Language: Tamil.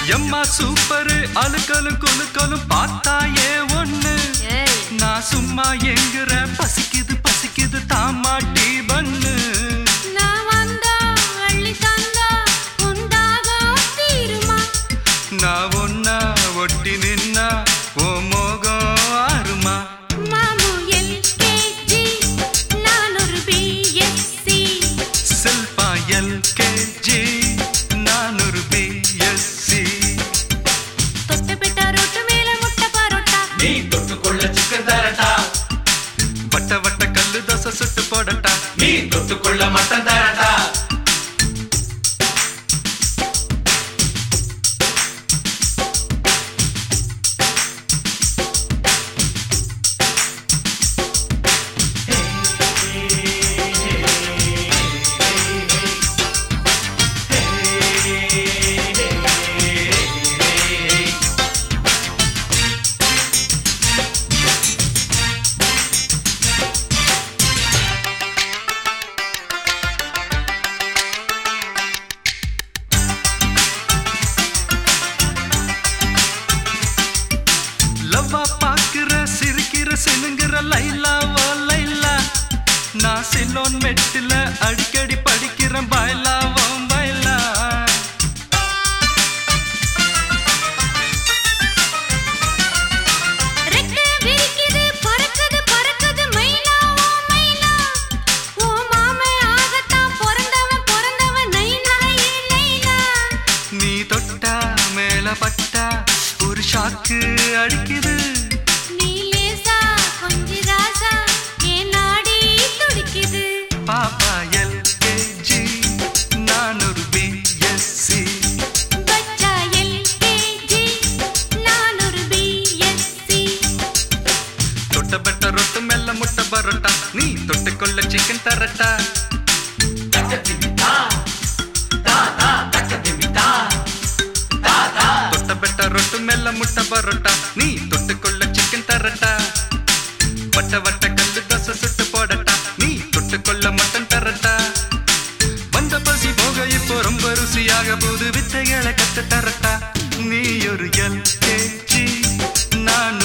எம்மா சூப்பரு அழுக்கலும் குலுக்கலும் பார்த்தா ஏ ஒண்ணு ஏய் நான் சும்மா எங்குற பசிக்குது பசிக்குது தாமாட்டி பண்ணு நான் வந்தா அள்ளி தந்தா உண்டாகும் தீருமா நான் ஒன்னா ஒட்டி நின்னா ஓ மோகம் ஆறுமா மாமு எல்கேஜி நான் ஒரு பிஎஸ்சி செல்பா எல்கேஜி நான் ஒரு பிஎஸ்சி தொட்டு பிட்டா ரொட்டு மேல முட்டை பரோட்டா நீ தொட்டுக்கொள்ள சிக்கன் தரட்டா வட்ட வட்ட கல்லு தோசை சுட்டு போடட்டா நீ தொட்டுக்கொள்ள மட்டன் தரட்டா லவ்வா பாக்குற சிரிக்கிற சினுங்கிற லைலா ஓ லைலா நான் சிலோன் மெட்டில அடிக்கடி படிக்கிறேன் பாய்லா ஓ பாய்லா ரெக்க விரிக்குது பறக்குது பறக்குது மயிலா ஓ மயிலா ஓ மாமே ஆகத்தான் பிறந்தவன் பிறந்தவன் நைனா ஏ லைலா நீ தொட்டா மேல பட்டா ஒரு ஷாக்கு அடிக்குது நீ லேசா கொஞ்சி ராசா என் நாடி துடிக்குது பாப்பா எல்கேஜி நான் ஒரு பிஎஸ்சி பச்சா எல்கேஜி நான் ஒரு பிஎஸ்சி தொட்ட பெட்ட ரொட்டு மெல்ல முட்டை பரோட்டா நீ தொட்டுக்கொள்ள சிக்கன் தரட்டா தக்கத்திமித்தா தா தா தக்கத்திமித்தா தா தா தொட்ட பெட்ட ரொட்டு மெல்ல முட்டை பரோட்டா நீ தொட்டுக்கொள்ள சிக்கன் தரட்டா வட்ட வட்ட கல்லு தோசை சுட்டு போடட்டா நீ தொட்டுக்கொள்ள மட்டன் தரட்டா வந்த பசி போக இப்போ ரொம்ப ருசியாக புது வித்தைகளை கத்து தரட்டா நீ ஒரு எல்கேஜி நான்